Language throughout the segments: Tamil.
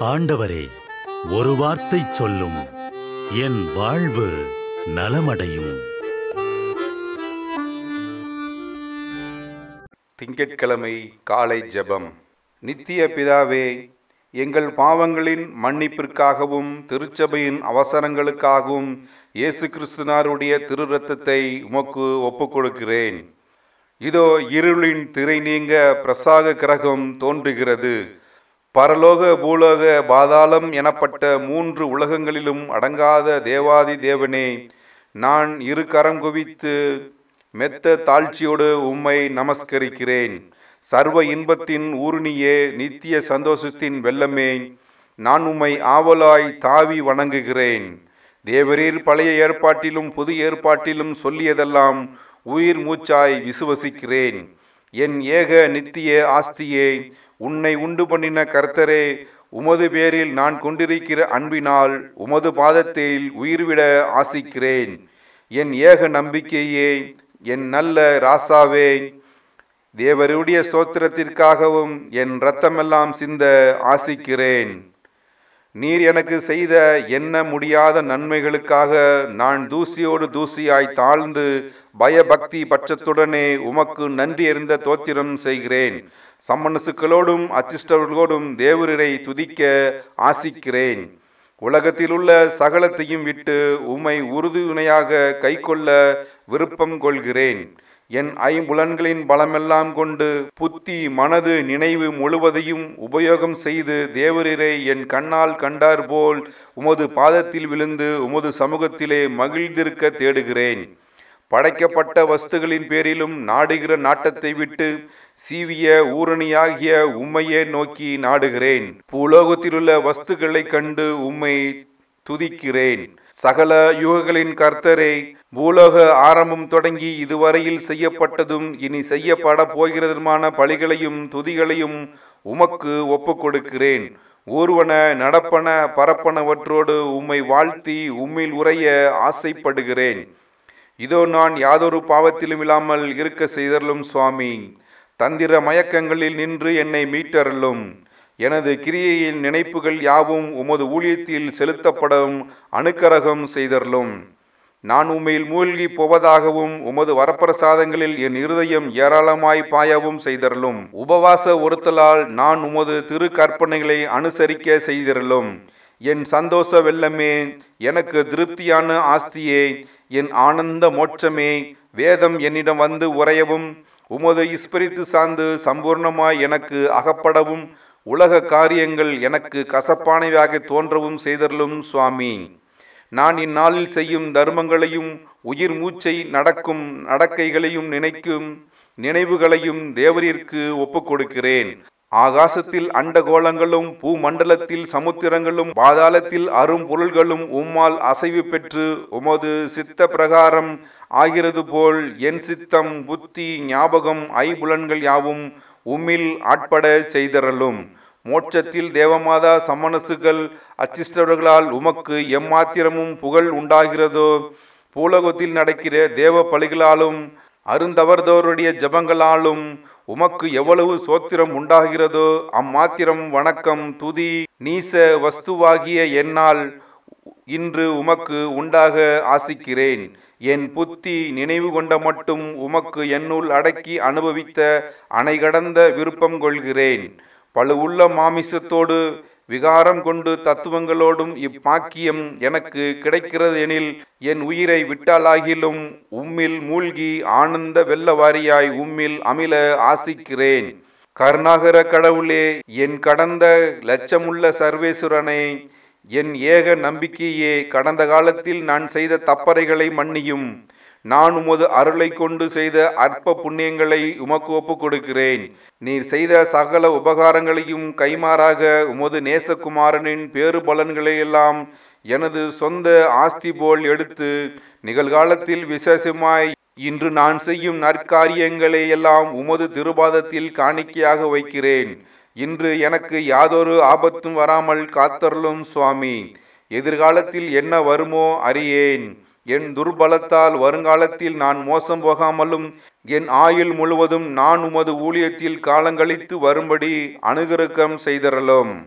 ஆண்டவரே ஒரு வார்த்தை சொல்லும் என் வாழ்வு நலமடையும் திங்கட்கிழமை காலை ஜெபம் நித்திய பிதாவே எங்கள் பாவங்களின் மன்னிப்பிற்காகவும் திருச்சபையின் அவசரங்களுக்காகவும் இயேசு கிறிஸ்துனாருடைய திரு ரத்தத்தை உமக்கு ஒப்புக் கொடுக்கிறேன் இதோ இருளின் திரை நீங்க பிரசாக கிரகம் தோன்றுகிறது பரலோக பூலோக பாதாளம் எனப்பட்ட மூன்று உலகங்களிலும் அடங்காத தேவாதி தேவனே நான் இரு கரம் குவித்து மெத்த தாழ்ச்சியோடு உம்மை நமஸ்கரிக்கிறேன் சர்வ இன்பத்தின் ஊருணியே நித்திய சந்தோஷத்தின் வெள்ளமே நான் உம்மை ஆவலாய் தாவி வணங்குகிறேன் தேவரீர் பழைய ஏற்பாட்டிலும் புது ஏற்பாட்டிலும் சொல்லியதெல்லாம் உயிர் மூச்சாய் விசுவசிக்கிறேன் என் ஏக நித்திய ஆஸ்தியே உன்னை உண்டு பண்ணின கர்த்தரே உமது பேரில் நான் கொண்டிருக்கிற அன்பினால் உமது பாதத்தில் உயிர்விட ஆசிக்கிறேன் என் ஏக நம்பிக்கையே என் நல்ல ராசாவே தேவருடைய சோத்திரத்திற்காகவும் என் இரத்தமெல்லாம் சிந்த ஆசிக்கிறேன் நீர் எனக்கு செய்த எண்ண முடியாத நன்மைகளுக்காக நான் தூசியோடு தூசியாய் தாழ்ந்து பயபக்தி பட்சத்துடனே உமக்கு நன்றி எறிந்த தோத்திரம் செய்கிறேன் சம்மனசுக்களோடும் அச்சிஷ்டர்களோடும் தேவரரை துதிக்க ஆசிக்கிறேன் உலகத்தில் உள்ள சகலத்தையும் விட்டு உம்மை உறுதுணையாக கைக்கொள்ள விருப்பம் கொள்கிறேன் என் ஐம்புலன்களின் பலமெல்லாம் கொண்டு புத்தி மனது நினைவு முழுவதையும் உபயோகம் செய்து தேவரீரை என் கண்ணால் கண்டார் போல் உமது பாதத்தில் விழுந்து உமது சமூகத்திலே மகிழ்ந்திருக்க தேடுகிறேன் படைக்கப்பட்ட வஸ்துகளின் பேரிலும் நாடுகிற நாட்டத்தை விட்டு சீவிய ஊரணியாகிய உம்மையே நோக்கி நாடுகிறேன் பூலோகத்திலுள்ள வஸ்துகளை கண்டு உம்மை துதிக்கிறேன் சகல யுகங்களின் கர்த்தரே பூலோக ஆரம்பம் தொடங்கி இதுவரையில் செய்யப்பட்டதும் இனி செய்யப்பட போகிறதுமான பலிகளையும் துதிகளையும் உமக்கு ஒப்புக் கொடுக்கிறேன் ஊர்வன நடப்பன பரப்பனவற்றோடு உம்மை வாழ்த்தி உம்மில் உரைய ஆசைப்படுகிறேன் இதோ நான் யாதொரு பாவத்திலும் இல்லாமல் இருக்க செய்தருளும் சுவாமி தந்திர மயக்கங்களில் நின்று என்னை மீட்டருளும் எனது கிரியையின் நினைப்புகள் யாவும் உமது ஊழியத்தில் செலுத்தப்படும் அனுக்கரகம் செய்தருளும் நான் உம்மையில் மூழ்கி போவதாகவும் உமது வரப்பிரசாதங்களில் என் இருதயம் ஏராளமாய் பாயவும் செய்தருளும் உபவாச ஒருத்தலால் நான் உமது திரு கற்பனைகளை அனுசரிக்க செய்திருளும் என் சந்தோஷ வெள்ளமே எனக்கு திருப்தியான ஆஸ்தியே என் ஆனந்த மோட்சமே வேதம் என்னிடம் வந்து உறையவும் உமது இஸ்பிரித்து சார்ந்து சம்பூர்ணமாய் எனக்கு அகப்படவும் உலக காரியங்கள் எனக்கு கசப்பானவையாக தோன்றவும் செய்தருளும் சுவாமி நான் இந்நாளில் செய்யும் தர்மங்களையும் உயிர் மூச்சை நடக்கும் நடக்கைகளையும் நினைக்கும் நினைவுகளையும் தேவரிற்கு ஒப்புக் கொடுக்கிறேன் ஆகாசத்தில் அண்டகோளங்களும் பூமண்டலத்தில் சமுத்திரங்களும் பாதாளத்தில் அரும் பொருள்களும் உம்மால் அசைவு பெற்று உமது சித்த பிரகாரம் ஆகிறது போல் என் சித்தம் புத்தி ஞாபகம் ஐபுலன்கள் யாவும் உம்மில் ஆட்பட செய்தரலும் மோட்சத்தில் தேவமாதா சம்மனசுகள் அச்சிஷ்டவர்களால் உமக்கு எம்மாத்திரமும் புகழ் உண்டாகிறதோ பூலகத்தில் நடக்கிற தேவ பலிகளாலும் அருந்தவர்தோருடைய ஜபங்களாலும் உமக்கு எவ்வளவு சோத்திரம் உண்டாகிறதோ அம்மாத்திரம் வணக்கம் துதி நீச வஸ்துவாகிய என்னால் இன்று உமக்கு உண்டாக ஆசிக்கிறேன் என் புத்தி நினைவு கொண்ட மட்டும் உமக்கு என்னுள் அடக்கி அனுபவித்த அணைகடந்த விருப்பம் கொள்கிறேன் பழுவுள்ள மாமிசத்தோடு விகாரம் கொண்டு தத்துவங்களோடும் இப்பாக்கியம் எனக்கு கிடைக்கிறது எனில் என் உயிரை விட்டாலாகிலும் உம்மில் மூழ்கி ஆனந்த வெள்ளவாரியாய் உம்மில் அமில ஆசிக்கிறேன் கருணாகர கடவுளே என் கடந்த லட்சமுள்ள சர்வேசுரனை என் ஏக நம்பிக்கையே கடந்த காலத்தில் நான் செய்த தப்பறைகளை மன்னியும் நான் உமது அருளை கொண்டு செய்த அற்ப புண்ணியங்களை உமக்கு ஒப்புக் கொடுக்கிறேன் நீர் செய்த சகல உபகாரங்களையும் கைமாறாக உமது நேசகுமாரனின் பேறு பலன்களை எல்லாம் எனது சொந்த ஆஸ்தி போல் எடுத்து நிகழ்காலத்தில் விசேஷமாய் இன்று நான் செய்யும் நற்காரியங்களை எல்லாம் உமது திருபாதத்தில் காணிக்கையாக வைக்கிறேன் இன்று எனக்கு யாதொரு ஆபத்தும் வராமல் காத்தருளும் சுவாமி எதிர்காலத்தில் என்ன வருமோ அறியேன் என் துர்பலத்தால் வருங்காலத்தில் நான் மோசம் போகாமலும் என் ஆயுள் முழுவதும் நான் உமது ஊழியத்தில் காலங்கழித்து வரும்படி அனுகிரகம் செய்தரலும்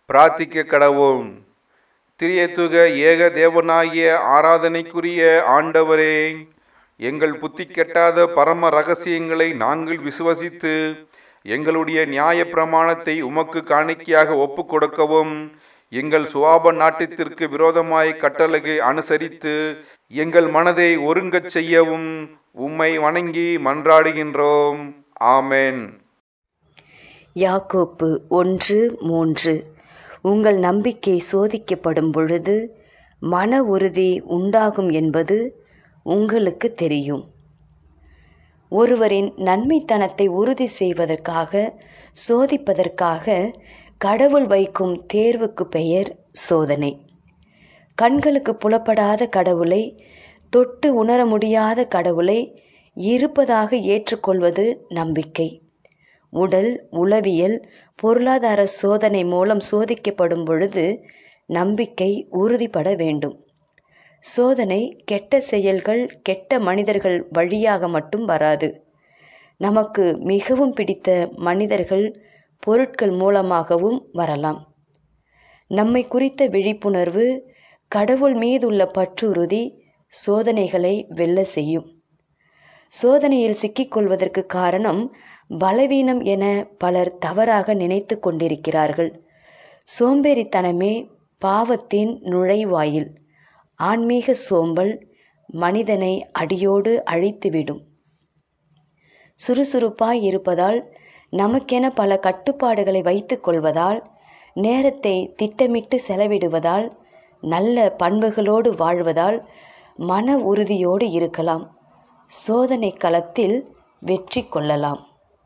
பிரார்த்திக்க கடவோம் திரியத்துக ஏக தேவனாகிய ஆராதனைக்குரிய ஆண்டவரே எங்கள் புத்தி கெட்டாத பரம ரகசியங்களை நாங்கள் விசுவசித்து எங்களுடைய நியாய பிரமாணத்தை உமக்கு காணிக்கையாக ஒப்புக் கொடுக்கவும் எங்கள் சுவாப நாட்டத்திற்கு விரோதமாய் கட்டளையை அனுசரித்து எங்கள் மனதை ஒருங்கச் செய்யவும் உம்மை வணங்கி மன்றாடுகின்றோம் ஆமென் யாக்கோப்பு ஒன்று மூன்று உங்கள் நம்பிக்கை சோதிக்கப்படும் பொழுது மன உறுதி உண்டாகும் என்பது உங்களுக்கு தெரியும் ஒருவரின் நன்மைத்தனத்தை உறுதி செய்வதற்காக சோதிப்பதற்காக கடவுள் வைக்கும் தேர்வுக்கு பெயர் சோதனை கண்களுக்கு புலப்படாத கடவுளை தொட்டு உணர முடியாத கடவுளை இருப்பதாக ஏற்றுக்கொள்வது நம்பிக்கை உடல் உளவியல் பொருளாதார சோதனை மூலம் சோதிக்கப்படும் பொழுது நம்பிக்கை உறுதிப்பட வேண்டும் சோதனை கெட்ட செயல்கள் கெட்ட மனிதர்கள் வழியாக மட்டும் வராது நமக்கு மிகவும் பிடித்த மனிதர்கள் பொருட்கள் மூலமாகவும் வரலாம் நம்மை குறித்த விழிப்புணர்வு கடவுள் மீதுள்ள பற்றுறுதி சோதனைகளை வெல்ல செய்யும் சோதனையில் சிக்கிக்கொள்வதற்கு காரணம் பலவீனம் என பலர் தவறாக நினைத்து கொண்டிருக்கிறார்கள் சோம்பேறித்தனமே பாவத்தின் நுழைவாயில் ஆன்மீக சோம்பல் மனிதனை அடியோடு அழித்துவிடும் சுறுசுறுப்பாய் இருப்பதால் நமக்கென பல கட்டுப்பாடுகளை வைத்துக் கொள்வதால் நேரத்தை திட்டமிட்டு செலவிடுவதால் நல்ல பண்புகளோடு வாழ்வதால் மன உறுதியோடு இருக்கலாம் சோதனை களத்தில் வெற்றி கொள்ளலாம்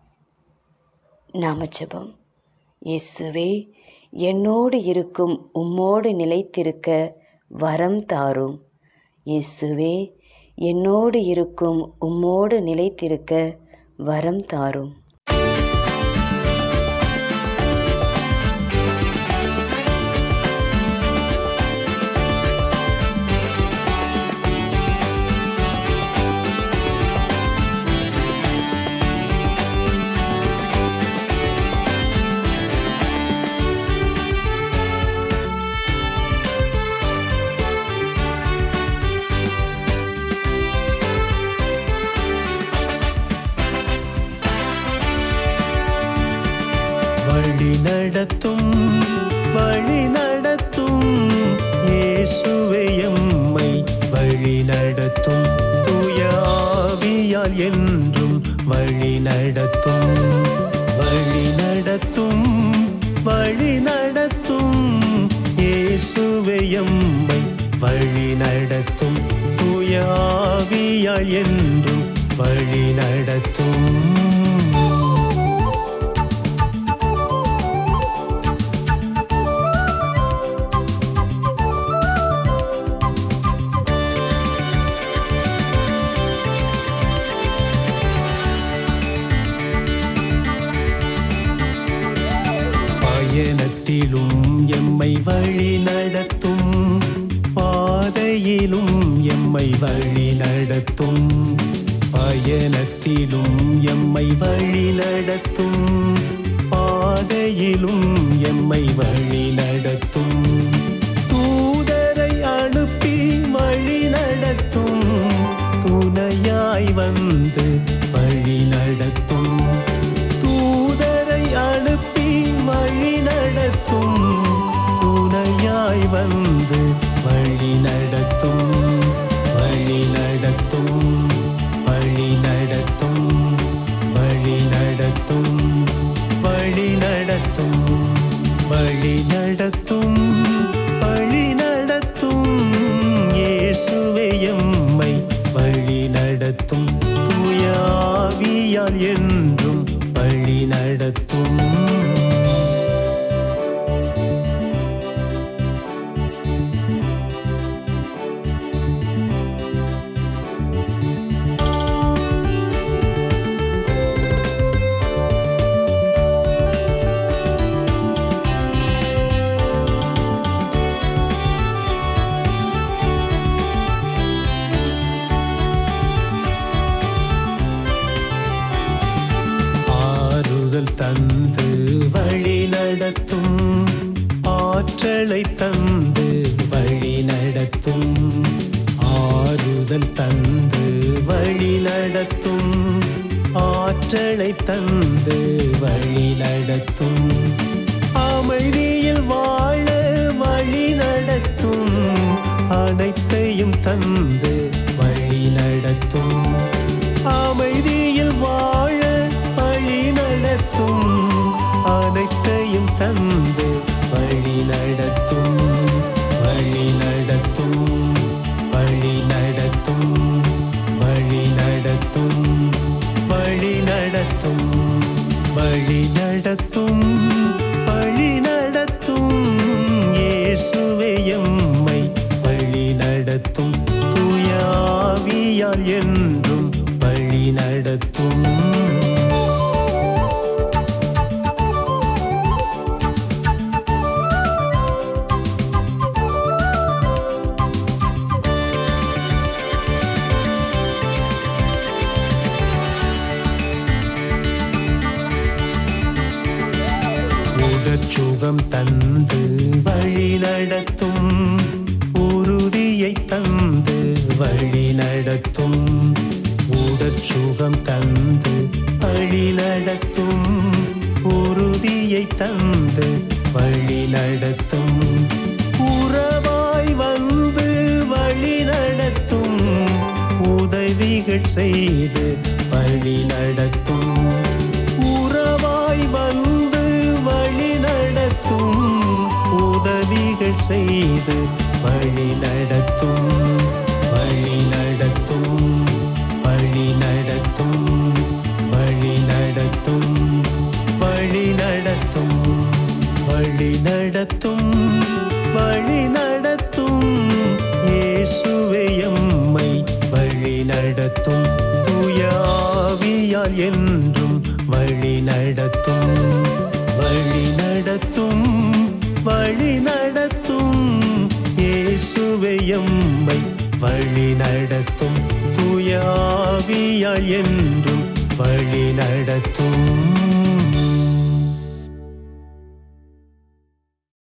நாமஜபம் இயேசுவே என்னோடு இருக்கும் உம்மோடு நிலைத்திருக்க வரம் தாரும் இயேசுவே என்னோடு இருக்கும் உம்மோடு நிலைத்திருக்க வரம் தாரும் வழி நடத்தும் வழி நடத்தும் இயேசுவே எம்மை வழி நடத்தும் தூய ஆவியால் என்றும் வழி நடத்தும் வழி நடத்தும் வழி நடத்தும் இயேசுவே எம்மை வழி நடத்தும் தூய ஆவியால் என்றும் வழி நடத்தும் பயணத்திலும் எம்மை வழி நடத்தும் பாதையிலும் எம்மை வழி நடத்தும் பயணத்திலும் எம்மை வழி நடத்தும் பாதையிலும் எம்மை வழி நடத்தும் தூதரை அனுப்பி வழி நடத்தும் துணையாய் வந்து வழி நடத்தும் தூதரை அனுப்பி வழி நடத்தும் துணையாய் வந்து வழி நடத்தும் வழி நடத்தும் வழி நடத்தும் வழி நடத்தும் வழி நடத்தும் வழி நட தந்து வழி நடத்தும் ஆறுதல் தந்து வழி நடத்தும் ஆற்றலை தந்து வழி நடத்தும் அமைதியில் வாழ வழி நடத்தும் அனைத்தையும் தந்து வழி நடத்தும் அமைதியில் வாழ வழி நடத்தும் அனைத்தையும் தந்து வழி நடத்தும் வழி நடத்தும் வழி நடத்தும் வழி நடத்தும் வழி நடத்தும் வழி நடத்தும் வழி நடத்தும் இயேசுவே எம்மை வழி நடத்தும் தூயாவியால் என்றும் வழி நடத்தும் உடற்சுகம் தந்து வழி நடத்தும் உறுதியை தந்து வழி நடத்தும் உடற்சுகம் தந்து வழி நடத்தும் உறுதியை தந்து வழி நடத்தும் உறவாய் வந்து வழி நடத்தும் உதவிகள் செய்து வழி நடத்தும் உறவாய் வந்து வழி நடத்தும் உதவிகள் செய்து வழி நடத்தும் வழி நடத்தும் வழி நடத்தும் வழி நடத்தும் வழி நடத்தும் வழி நடத்தும் வழி நடத்தும் இயேசுவே எம்மை வழி நடத்தும் தூயாவியால் என்றும் வழி நடத்தும் வழி நடத்தும் வழி நடத்தும் இயேசுவே எம்மை வழி நடத்தும் தூயாவியால் என்றும் வழி நடத்தும்